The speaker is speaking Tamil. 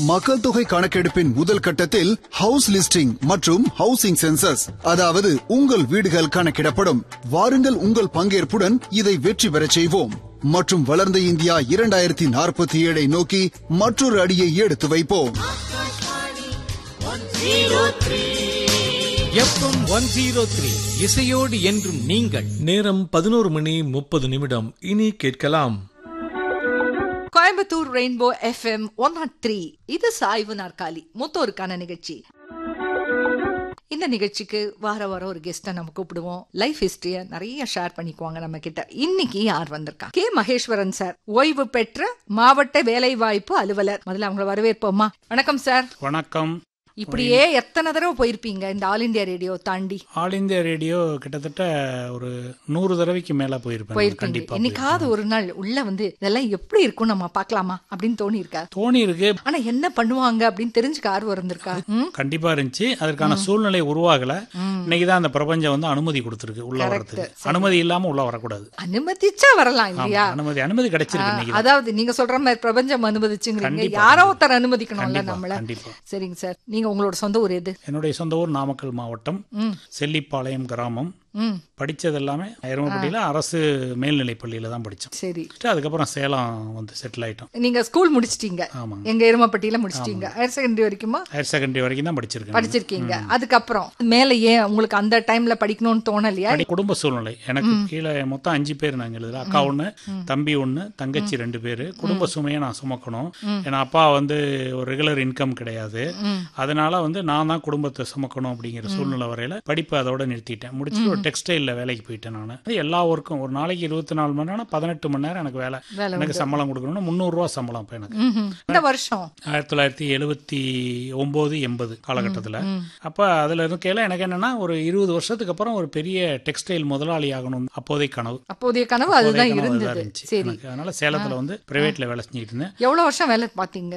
மக்கள் தொகை கணக்கெடுப்பின் முதல் கட்டத்தில் ஹவுஸ் லிஸ்டிங் மற்றும் ஹவுசிங் சென்சஸ் அதாவது உங்கள் வீடுகள் கணக்கிடப்படும் வாருங்கள் உங்கள் பங்கேற்புடன் இதை வெற்றி பெறச் செய்வோம் மற்றும் வளர்ந்த இந்தியா இரண்டாயிரத்தி நாற்பத்தி ஏழை நோக்கி மற்றொரு அடியை எடுத்து வைப்போம் எஃப்எம் ஒன் ஜீரோ த்ரீ இசையோடு என்றும் நீங்கள் நேரம் பதினோரு மணி முப்பது நிமிடம் இனி கேட்கலாம் Coimbatore rainbow FM one nought three இது சாய்வு நாற்காலி மூத்தோருக்கான நிகழ்ச்சி இந்த நிகழ்ச்சிக்கு வார வாரம் ஒரு கெஸ்ட்டை நம்ம கூப்பிடுவோம் லைஃப் ஹிஸ்டரிய நிறைய ஷேர் பண்ணிக்குவாங்க நம்ம கிட்ட இன்னைக்கு யார் வந்திருக்கா கே மகேஸ்வரன் சார் ஓய்வு பெற்ற மாவட்ட வேலைவாய்ப்பு அலுவலர் முதல்ல அவங்கள வரவேற்போமா வணக்கம் சார் வணக்கம் இப்படியே எத்தனை தடவை போயிருப்பீங்க இந்த ஆல் இந்தியா ரேடியோ தாண்டி ஆல் இந்தியா ரேடியோ கிட்டத்தட்ட ஒரு நூறு தடவைக்கு மேல போயிருப்பேன் நான். போயிருப்பீங்க கண்டிப்பா இன்னைக்காவது ஒரு நாள் உள்ள வந்து இதெல்லாம் எப்படி இருக்கும் நம்ம பார்க்கலாமா அப்படின்னு தோணி இருக்கா தோணி இருக்கு ஆனா என்ன பண்ணுவாங்க அப்படின்னு தெரிஞ்சுக்க ஆர்வம் இருந்திருக்கா ம்? கண்டிப்பா இருந்துச்சு அதற்கான சூழ்நிலை உருவாகல இன்னைக்கு தான் அந்த பிரபஞ்சம் வந்து அனுமதி கொடுத்துருக்கு உள்ள வர்றதுக்கு அனுமதி இல்லாம உள்ள வரக்கூடாது அனுமதிச்சா வரலாம் இல்லையா ஆமா, அனுமதி அனுமதி கிடைச்சிருக்கு இன்னைக்கு தான். அதாவது நீங்க சொல்ற மாதிரி பிரபஞ்சம் அனுமதிச்சுங்கிறீங்க கண்டிப்பா, யாரோ ஒருத்தர் அனுமதிக்கணும்ல கண்டிப்பா, நம்மள கண்டிப்பா. சரிங்க சார் நீங்க உங்களோட சொந்த ஊர் எது என்னுடைய சொந்த ஊர் நாமக்கல் மாவட்டம் செல்லிப்பாளையம் கிராமம் ம் படிச்சது எல்லாமே எருமப்பட்டியில அரசு மேல்நிலைப் பள்ளியில தான் படிச்சோம் சரி அதுக்கப்புறம் சேலம் வந்து செட்டில் ஆயிட்டோம் நீங்க ஸ்கூல் முடிச்சிட்டீங்க ஆமாங்க. எங்க எருமப்பட்டியில முடிச்சிட்டீங்க ஹையர் செகண்டரி வரைக்குமா ஹையர் செகண்டரி வரைக்கும் தான் படிச்சிருக்கேன் படிச்சிருக்கீங்க அதுக்கப்புறம் மேல ஏன் உங்களுக்கு அந்த டைம்ல படிக்கணும்னு தோணலையா படி- குடும்ப சூழ்நிலை எனக்கு கீழே மொத்தம் அஞ்சு பேர் நாங்க எழுதுல அக்கா ஒண்ணு தம்பி ஒண்ணு தங்கச்சி ரெண்டு பேரு குடும்ப சுமையை நான் சுமக்கணும் ஏன்னா அப்பா வந்து ஒரு ரெகுலர் இன்கம் கிடையாது அதனால வந்து நான் தான் குடும்பத்தை சுமக்கணும் அப்படிங்கிற சூழ்நிலை வரையில படிப்பு அதோட நிறுத்திட்டேன் முடிச்சுட்டு ஒரு டெக்ஸ்டைல்ல வேலைக்கு போயிட்டேன் நான் அது எல்லா ஒர்க்கும் ஒரு நாளைக்கு இருபத்தி நாலு மணி நேரம் பதினெட்டு மணி நேரம் எனக்கு வேலை வேலை எனக்கு சம்பளம் கொடுக்கணும்னு முந்நூறு ரூபா சம்பளம் இப்போ எனக்கு ம்ஹும். இந்த வருஷம் ஆயிரத்தி தொள்ளாயிரத்தி எழுபத்தி ஒன்பது எண்பது காலகட்டத்தில் அப்போ அதில் இருக்கையில எனக்கு என்னன்னா ஒரு இருபது வருஷத்துக்கு அப்புறம் ஒரு பெரிய டெக்ஸ்டைல் முதலாளி ஆகணும் அப்போதைய கனவு அப்போதைய கனவு அப்போதைய அதுதான் கனவு அதுதான் இருந்தது இருந்துச்சு சரி எனக்கு. அதனால சேலத்தில் வந்து பிரைவேட்ல வேலை செஞ்சுட்டு இருந்தேன் எவ்வளவு வருஷம் வேலை பாத்தீங்க